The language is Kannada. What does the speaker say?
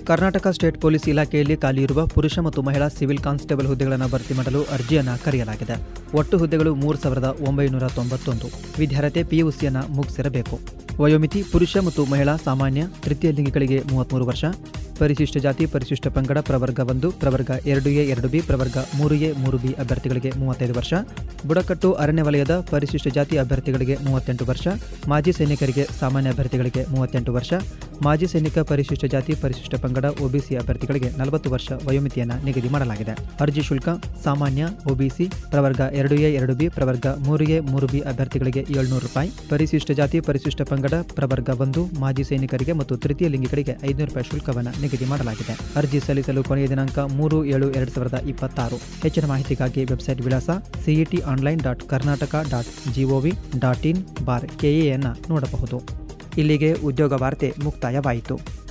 ಕರ್ನಾಟಕ ಸ್ಟೇಟ್ ಪೊಲೀಸ್ ಇಲಾಖೆಯಲ್ಲಿ ಖಾಲಿಯಿರುವ ಪುರುಷ ಮತ್ತು ಮಹಿಳಾ ಸಿವಿಲ್ ಕಾನ್ಸ್ಟೇಬಲ್ ಹುದ್ದೆಗಳನ್ನು ಭರ್ತಿ ಮಾಡಲು ಅರ್ಜಿಯನ್ನು ಕರೆಯಲಾಗಿದೆ ಒಟ್ಟು ಹುದ್ದೆಗಳು ಮೂರು ಸಾವಿರದ ಒಂಬೈನೂರ ತೊಂಬತ್ತೊಂದು ವಿದ್ಯಾರ್ಥಿ ಪಿಯುಸಿಯನ್ನು ಮುಗಿಸಿರಬೇಕು ವಯೋಮಿತಿ ಪುರುಷ ಮತ್ತು ಮಹಿಳಾ ಸಾಮಾನ್ಯ ತೃತೀಯ ಲಿಂಗಿಗಳಿಗೆ ಮೂವತ್ತ್ಮೂರು ವರ್ಷ ಪರಿಶಿಷ್ಟ ಜಾತಿ ಪರಿಶಿಷ್ಟ ಪಂಗಡ ಪ್ರವರ್ಗ ಒಂದು ಪ್ರವರ್ಗ ಎರಡು ಎ ಎರಡು ಬಿ ಪ್ರವರ್ಗ ಮೂರು ಎ ಮೂರು ಬಿ ಅಭ್ಯರ್ಥಿಗಳಿಗೆ ಮೂವತ್ತೈದು ವರ್ಷ ಬುಡಕಟ್ಟು ಅರಣ್ಯ ವಲಯದ ಪರಿಶಿಷ್ಟ ಜಾತಿ ಅಭ್ಯರ್ಥಿಗಳಿಗೆ ಮೂವತ್ತೆಂಟು ವರ್ಷ ಮಾಜಿ ಸೈನಿಕರಿಗೆ ಸಾಮಾನ್ಯ ಅಭ್ಯರ್ಥಿಗಳಿಗೆ ಮೂವತ್ತೆಂಟು ವರ್ಷ ಮಾಜಿ ಸೈನಿಕ ಪರಿಶಿಷ್ಟ ಜಾತಿ ಪರಿಶಿಷ್ಟ ಪಂಗಡ ಒಬಿಸಿ ಅಭ್ಯರ್ಥಿಗಳಿಗೆ ನಲವತ್ತು ವರ್ಷ ವಯೋಮಿತಿಯನ್ನು ನಿಗದಿ ಮಾಡಲಾಗಿದೆ ಅರ್ಜಿ ಶುಲ್ಕ ಸಾಮಾನ್ಯ ಒಬಿಸಿ ಪ್ರವರ್ಗ ಎರಡು ಎ ಎರಡು ಬಿ ಪ್ರವರ್ಗ ಮೂರು ಎ ಮೂರು ಬಿ ಅಭ್ಯರ್ಥಿಗಳಿಗೆ ಏಳ್ನೂರು ರೂಪಾಯಿ ಪರಿಶಿಷ್ಟ ಜಾತಿ ಪರಿಶಿಷ್ಟ ಪಂಗಡ ಪ್ರವರ್ಗ ಒಂದು ಮಾಜಿ ಸೈನಿಕರಿಗೆ ಮತ್ತು ತೃತೀಯ ಲಿಂಗಿಗಳಿಗೆ ಐದುನೂರು ರೂಪಾಯಿ ಶುಲ್ಕವನ್ನು ನಿಗದಿ ಮಾಡಲಾಗಿದೆ ಅರ್ಜಿ ಸಲ್ಲಿಸಲು ಕೊನೆಯ ದಿನಾಂಕ ಮೂರು ಏಳು ಎರಡು ಸಾವಿರದ ಇಪ್ಪತ್ತಾರು ಹೆಚ್ಚಿನ ಮಾಹಿತಿಗಾಗಿ ವೆಬ್ಸೈಟ್ ವಿಳಾಸ CET online dot Karnataka dot GOV dot in bar ಕೆಎಯನ್ನು ನೋಡಬಹುದು ಇಲ್ಲಿಗೆ ಉದ್ಯೋಗ ವಾರ್ತೆ ಮುಕ್ತಾಯವಾಯಿತು